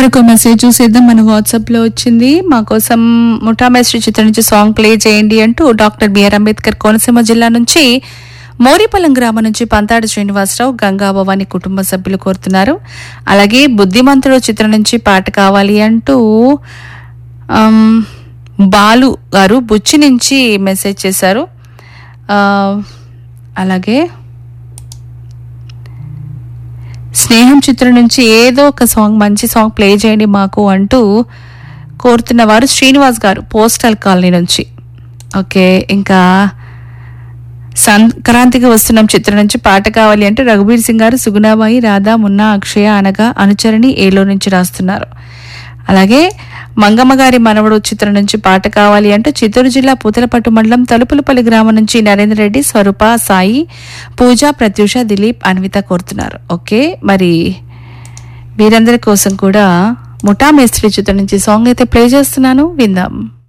మరొక మెసేజ్ చూసేద్దాం మన వాట్సాప్ లో వచ్చింది మా కోసం ముఠా మేస్త్రి చిత్రం నుంచి సాంగ్ ప్లే చేయండి అంటూ డాక్టర్ బిఆర్ అంబేద్కర్ కోనసీమ జిల్లా నుంచి మోరిపల్లం గ్రామం నుంచి పంతాడు శ్రీనివాసరావు గంగా భవాని కుటుంబ సభ్యులు కోరుతున్నారు అలాగే బుద్ధిమంతుడు చిత్రం నుంచి పాట కావాలి అంటూ ఆమ్, బాలు గారు బుచ్చి నుంచి మెసేజ్ చేశారు ఆ, అలాగే స్నేహం చిత్రం నుంచి ఏదో ఒక సాంగ్ మంచి సాంగ్ ప్లే చేయండి మాకు అంటూ కోరుతున్న వారు శ్రీనివాస్ గారు పోస్టల్ కాలనీ నుంచి ఓకే ఇంకా సంక్రాంతికి వస్తున్నాం చిత్రం నుంచి పాట కావాలి అంటే రఘుబీర్ సింగ్ గారు సుగుణాబాయి రాధా మున్నా అక్షయ అనగా అనుచరణి ఏలో నుంచి రాస్తున్నారు అలాగే మంగమ్మ గారి మనవడు చిత్రం నుంచి పాట కావాలి అంటూ చిత్తూరు జిల్లా పూతలపట్టు మండలం తలుపులపల్లి గ్రామం నుంచి నరేంద్ర రెడ్డి స్వరూప సాయి పూజ ప్రత్యూష దిలీప్ అన్విత కోరుతున్నారు ఓకే మరి వీరందరి కోసం కూడా ముఠా మేస్త్రి చిత్రం నుంచి సాంగ్ అయితే ప్లే చేస్తున్నాను విందాం